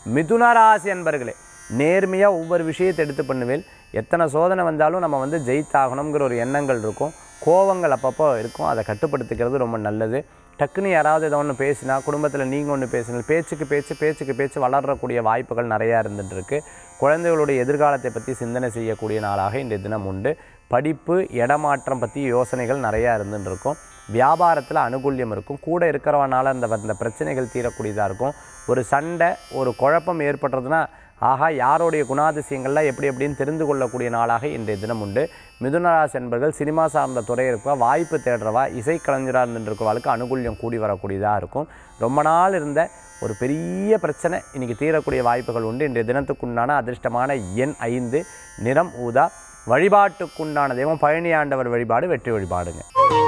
மிதுன ராசி அன்பர்களே நேர்மையாக ஒவ்வொரு விஷயத்தை எடுத்து பண்ணுவேன் எத்தனை சோதனை வந்தாலும் நம்ம வந்து ஜெயித்தாகணுங்கிற ஒரு எண்ணங்கள் இருக்கும் கோவங்கள் அப்பப்போ இருக்கும் அதை கட்டுப்படுத்திக்கிறது ரொம்ப நல்லது டக்குன்னு யாராவது ஏதோ ஒன்று பேசினா குடும்பத்தில் நீங்கள் ஒன்று பேசினா பேச்சுக்கு பேச்சு பேச்சுக்கு பேச்சு வளரக்கூடிய வாய்ப்புகள் நிறையா இருந்துட்டு இருக்கு குழந்தைகளுடைய எதிர்காலத்தை பற்றி சிந்தனை செய்யக்கூடிய நாளாக இன்றைய தினம் உண்டு படிப்பு இடமாற்றம் பற்றி யோசனைகள் நிறையா இருந்துட்டு இருக்கும் வியாபாரத்தில் அனுகூல்யம் இருக்கும் கூட இருக்கிறவனால அந்த அந்த பிரச்சனைகள் தீரக்கூடியதாக இருக்கும் ஒரு சண்டை ஒரு குழப்பம் ஏற்படுறதுனா ஆகா யாருடைய குணாதிசயங்கள்லாம் எப்படி எப்படின்னு தெரிந்து கொள்ளக்கூடிய நாளாக இன்றைய தினம் உண்டு மிதுனராசி என்பர்கள் சினிமா சார்ந்த துறை இருப்பா வாய்ப்பு தேடுறவா இசைக்கலைஞராக இருந்துருக்கவாளுக்கு அனுகூல்யம் கூடி வரக்கூடியதாக இருக்கும் ரொம்ப நாள் இருந்த ஒரு பெரிய பிரச்சனை இன்றைக்கி தீரக்கூடிய வாய்ப்புகள் உண்டு இன்றைய தினத்துக்குண்டான அதிர்ஷ்டமான எண் ஐந்து நிறம் ஊதா வழிபாட்டுக்குண்டான தெய்வம் பழனி ஆண்டவர் வழிபாடு வெற்றி வழிபாடுங்க